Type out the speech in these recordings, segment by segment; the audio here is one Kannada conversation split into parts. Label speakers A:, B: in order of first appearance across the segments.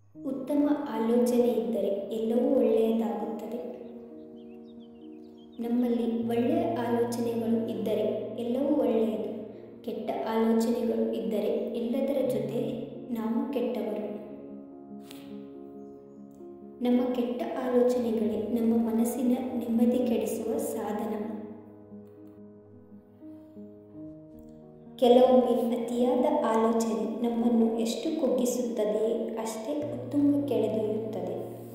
A: ಉತ್ತಮ ಆಲೋಚನೆ ಇದ್ದರೆ ಎಲ್ಲವೂ ಒಳ್ಳೆಯದಾಗುತ್ತದೆ ನಮ್ಮಲ್ಲಿ ಒಳ್ಳೆಯ ಆಲೋಚನೆಗಳು ಇದ್ದರೆ ಎಲ್ಲವೂ ಒಳ್ಳೆಯದು ಕೆಟ್ಟ ಆಲೋಚನೆಗಳು ಇದ್ದರೆ ಎಲ್ಲದರ ಜೊತೆ ನಾವು ಕೆಟ್ಟವರು ನಮ್ಮ ಕೆಟ್ಟ ಆಲೋಚನೆಗಳೇ ನಮ್ಮ ಮನಸ್ಸಿನ ನೆಮ್ಮದಿ ಕೆಡಿಸುವ ಸಾಧನ ಕೆಲವೊಮ್ಮೆ ಅತಿಯಾದ ಆಲೋಚನೆ ನಮ್ಮನ್ನು ಎಷ್ಟು ಕುಗ್ಗಿಸುತ್ತದೆಯೇ ಅಷ್ಟೇ ಉತ್ತುಂಗಕ್ಕೆಳೆದೊಯ್ಯುತ್ತದೆ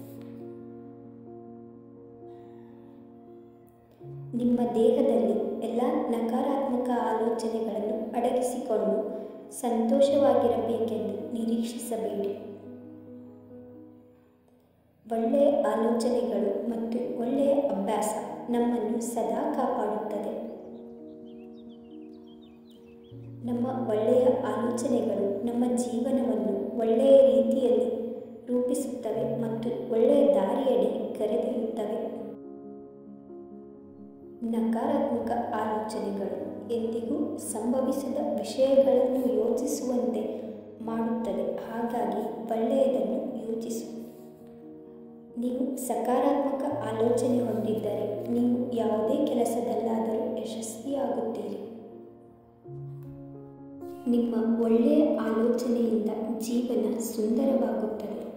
A: ನಿಮ್ಮ ದೇಹದಲ್ಲಿ ಎಲ್ಲ ನಕಾರಾತ್ಮಕ ಆಲೋಚನೆಗಳನ್ನು ಅಡಗಿಸಿಕೊಂಡು ಸಂತೋಷವಾಗಿರಬೇಕೆಂದು ನಿರೀಕ್ಷಿಸಬೇಡಿ ಒಳ್ಳೆಯ ಆಲೋಚನೆಗಳು ಮತ್ತು ಒಳ್ಳೆಯ ಅಭ್ಯಾಸ ನಮ್ಮನ್ನು ಸದಾ ಕಾಪಾಡುತ್ತದೆ ನಮ್ಮ ಒಳ್ಳೆಯ ಆಲೋಚನೆಗಳು ನಮ್ಮ ಜೀವನವನ್ನು ಒಳ್ಳೆಯ ರೀತಿಯಲ್ಲಿ ರೂಪಿಸುತ್ತವೆ ಮತ್ತು ಒಳ್ಳೆಯ ದಾರಿಯಡೆ ಕರೆದೊಯ್ಯುತ್ತವೆ ನಕಾರಾತ್ಮಕ ಆಲೋಚನೆಗಳು ಎಂದಿಗೂ ಸಂಭವಿಸದ ವಿಷಯಗಳನ್ನು ಯೋಚಿಸುವಂತೆ ಮಾಡುತ್ತದೆ ಹಾಗಾಗಿ ಒಳ್ಳೆಯದನ್ನು ಯೋಚಿಸು ನೀವು ಸಕಾರಾತ್ಮಕ ಆಲೋಚನೆ ಹೊಂದಿದ್ದರೆ ನೀವು ಯಾವುದೇ ಕೆಲಸದಲ್ಲಾದರೂ ಯಶಸ್ವಿಯಾಗುತ್ತೀರಿ ನಿಮ್ಮ ಒಳ್ಳೆಯ ಆಲೋಚನೆಯಿಂದ ಜೀವನ ಸುಂದರವಾಗುತ್ತದೆ